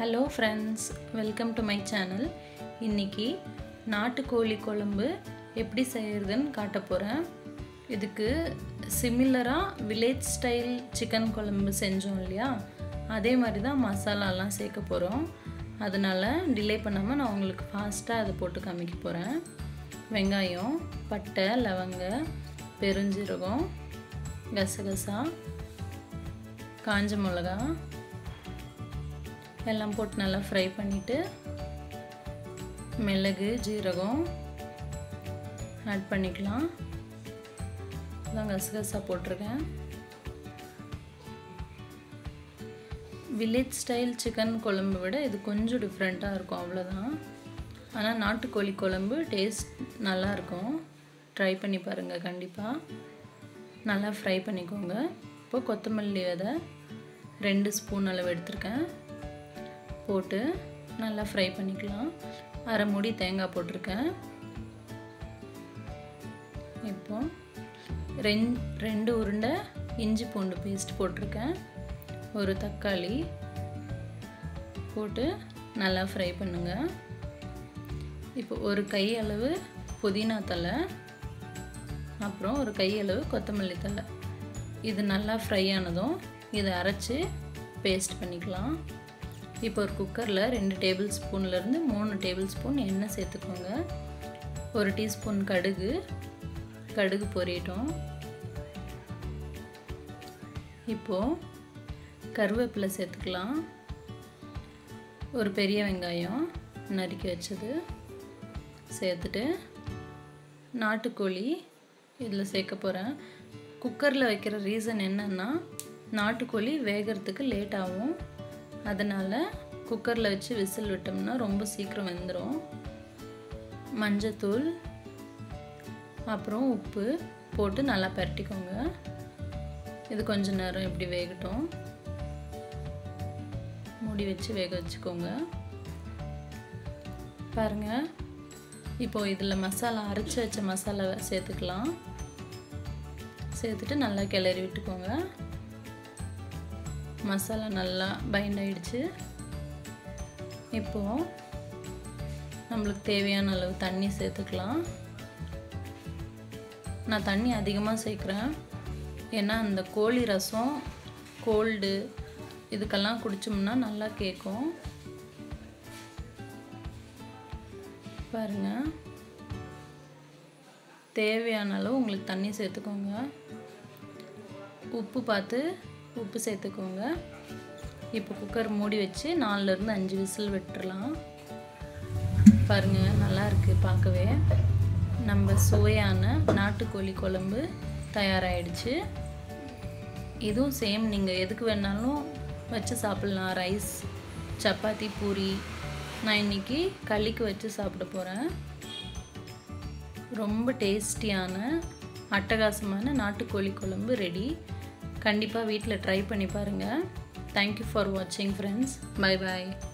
hello friends welcome to my channel இன்றைக்கி நாட்டுக்கோழி குழம்பு எப்படி செய்கிறதுன்னு காட்ட போகிறேன் இதுக்கு சிமிலராக வில்லேஜ் ஸ்டைல் சிக்கன் குழம்பு செஞ்சோம் இல்லையா அதே மாதிரி தான் மசாலாலாம் சேர்க்க போகிறோம் அதனால் டிலே பண்ணாமல் நான் உங்களுக்கு ஃபாஸ்ட்டாக அதை போட்டு காமிக்க போகிறேன் வெங்காயம் பட்டை லவங்க பெருஞ்சீரகம் கசகசா காஞ்ச மிளகா எல்லாம் போட்டு நல்லா ஃப்ரை பண்ணிவிட்டு மிளகு ஜீரகம் ஆட் பண்ணிக்கலாம் அதான் கசகசா போட்டிருக்கேன் வில்லேஜ் ஸ்டைல் சிக்கன் குழம்பு விட இது கொஞ்சம் டிஃப்ரெண்ட்டாக இருக்கும் அவ்வளோதான் ஆனால் நாட்டுக்கோழி குழம்பு டேஸ்ட் நல்லாயிருக்கும் ட்ரை பண்ணி பாருங்கள் கண்டிப்பாக நல்லா ஃப்ரை பண்ணிக்கோங்க இப்போ கொத்தமல்லி விதை ரெண்டு ஸ்பூன் அளவு எடுத்திருக்கேன் போட்டு நல்லா ஃப்ரை பண்ணிக்கலாம் அரை மூடி தேங்காய் போட்டிருக்கேன் இப்போ ரெண் ரெண்டு உருண்டை இஞ்சி பூண்டு பேஸ்ட் போட்டிருக்கேன் ஒரு தக்காளி போட்டு நல்லா ஃப்ரை பண்ணுங்கள் இப்போ ஒரு கை அளவு புதினா தலை அப்புறம் ஒரு கை அளவு கொத்தமல்லி தலை இது நல்லா ஃப்ரை ஆனதும் இதை அரைச்சி பேஸ்ட் பண்ணிக்கலாம் இப்போ ஒரு குக்கரில் ரெண்டு டேபிள் ஸ்பூன்லேருந்து மூணு டேபிள் ஸ்பூன் எண்ணெய் சேர்த்துக்கோங்க ஒரு டீஸ்பூன் கடுகு கடுகு பொரியட்டும் இப்போது கருவேப்பிலை சேர்த்துக்கலாம் ஒரு பெரிய வெங்காயம் நறுக்கி வச்சது சேர்த்துட்டு நாட்டுக்கோழி இதில் சேர்க்க போகிறேன் குக்கரில் வைக்கிற ரீசன் என்னென்னா நாட்டுக்கோழி வேகிறதுக்கு லேட் ஆகும் அதனால் குக்கரில் வச்சு விசில் விட்டோம்னா ரொம்ப சீக்கிரம் வெந்துடும் மஞ்சத்தூள் அப்புறம் உப்பு போட்டு நல்லா பரட்டிக்கோங்க இது கொஞ்ச நேரம் இப்படி வேகட்டும் மூடி வச்சு வேக வச்சுக்கோங்க பாருங்கள் இப்போது இதில் மசாலா அரைச்சி வச்ச மசாலா சேர்த்துக்கலாம் சேர்த்துட்டு நல்லா கிளறி விட்டுக்கோங்க மசாலா நல்லா பைண்ட் ஆயிடுச்சு இப்போது நம்மளுக்கு தேவையான அளவு தண்ணி சேர்த்துக்கலாம் நான் தண்ணி அதிகமாக சேர்க்குறேன் ஏன்னா அந்த கோழி ரசம் கோல்டு இதுக்கெல்லாம் குடித்தோம்னா நல்லா கேட்கும் பாருங்கள் தேவையான அளவு உங்களுக்கு தண்ணி சேர்த்துக்கோங்க உப்பு பார்த்து உப்பு சேர்த்துக்கோங்க இப்போ குக்கர் மூடி வச்சு நாலுலேருந்து அஞ்சு விசில் விட்டுறலாம் பாருங்கள் நல்லா இருக்குது பார்க்கவே நம்ம சுவையான நாட்டுக்கோழி குழம்பு தயாராகிடுச்சு இதுவும் சேம் நீங்கள் எதுக்கு வேணாலும் வச்சு சாப்பிட்லாம் ரைஸ் சப்பாத்தி பூரி நான் இன்றைக்கி களிக்கு வச்சு சாப்பிட போகிறேன் ரொம்ப டேஸ்டியான அட்டகாசமான நாட்டுக்கோழி குழம்பு ரெடி கண்டிப்பாக வீட்டில் ட்ரை பண்ணி பாருங்கள் தேங்க்யூ ஃபார் வாட்சிங் ஃப்ரெண்ட்ஸ் பை பாய்